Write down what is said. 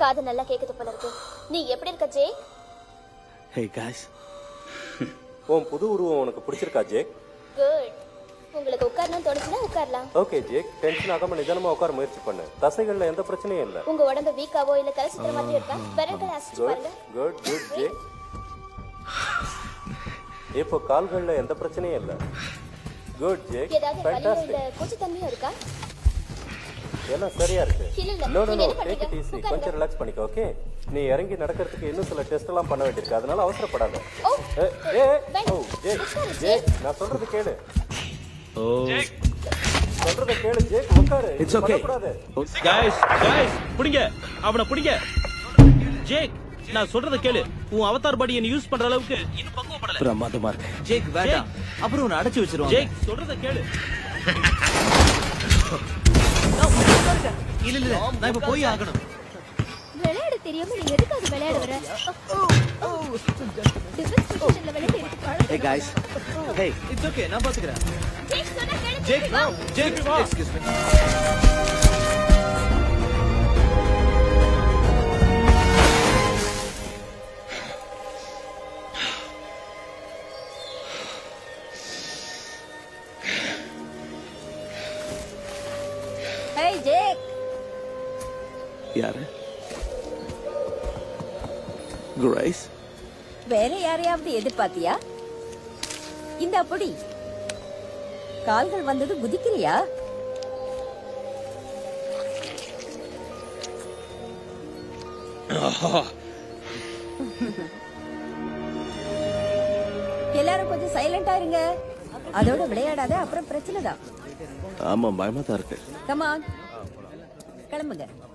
காது நல்லா கேக்குது போல இருக்கு நீ எப்படி இருக்க ஜே ஹே காய்ஸ் உன் புது உருவம் உனக்கு பிடிச்சிருக்கா ஜேக் குட் உங்களுக்கு உட்காரணும் தோணுச்சுன்னா உட்காரலாம் ஓகே ஜேக் டென்ஷன் ஆகாம நிதானமா உட்கார முயற்சி பண்ணு தசைகள்ல எந்த பிரச்சனையும் இல்ல உங்க உடம்பு வீக்காவோ இல்ல தலை சுத்துற மாதிரி இருக்கா விரல்களை அசைச்சு குட் பாருங்க குட் குட் ஜேக் இப்போ கால்கள்ல எந்த பிரச்சனையும் இல்ல குட் ஜேக் ஏதாவது வலியோ இல்ல ஃபேண்டாஸ்டிக் கூச்சத்தன்மையோ இருக்கா எல்லாம் சரியா இருக்கு இல்ல, இல்ல. நோ நோ நீங்க நோ என்ன டேக் இட் பண்றீங்க? ஈஸி உட்காருங்க. கொஞ்சம் ரிலாக்ஸ் பண்ணிக்கோ ஓகே நீ இறங்கி நடக்கிறதுக்கு இன்னும் சில டெஸ்ட் எல்லாம் பண்ண வேண்டியிருக்கு அதனால அவசரப்படாத ஓ ஏ, ஏ, வேண்டாம். ஓ, ஜேக் உட்காரு, ஜேக் நான் சொல்றது கேளு ஓ சொல்றத கேளு ஜேக் உட்காரு இட்ஸ் ஓகே பண்ணக்கூடாது. गाइस गाइस புடிங்க அவன புடிங்க ஜேக் நான் சொல்றத கேளு உன் அவதார் பாடியை நீ யூஸ் பண்ற அளவுக்கு இன்னும் பக்குவப்படல பிரமாதமா இருக்கு ஜேக் வேண்டாம் அப்புறம் உன்னை அடைச்சு வச்சிருவாங்க ஜேக் சொல்றத கேளு இல்ல இல்ல நான் இப்ப போய் ஆகணும் விளையாட தெரியாம நீ எதுக்காக விளையாட வர டிஃபென்ஸ் பொசிஷன்ல விளையாட எனக்கு பழக்கம் hey guys hey it's okay நான் பாத்துக்கிறேன் ஜேக் சொன்னா கேளு ஜேக் வா. Jack excuse me hey Jack யாரு கிரேஸ் வேற யாரையாவது எதிர்பார்த்தியா இந்த அப்படி கால்கள் வந்தது குதிக்கிறியா எல்லாரும் கொஞ்சம் சைலண்டா இருங்க அதோட விளையாடாத அப்புறம் பிரச்சனை தான் ஆமா பயமா தான் இருக்கு கமான் கிளம்புங்க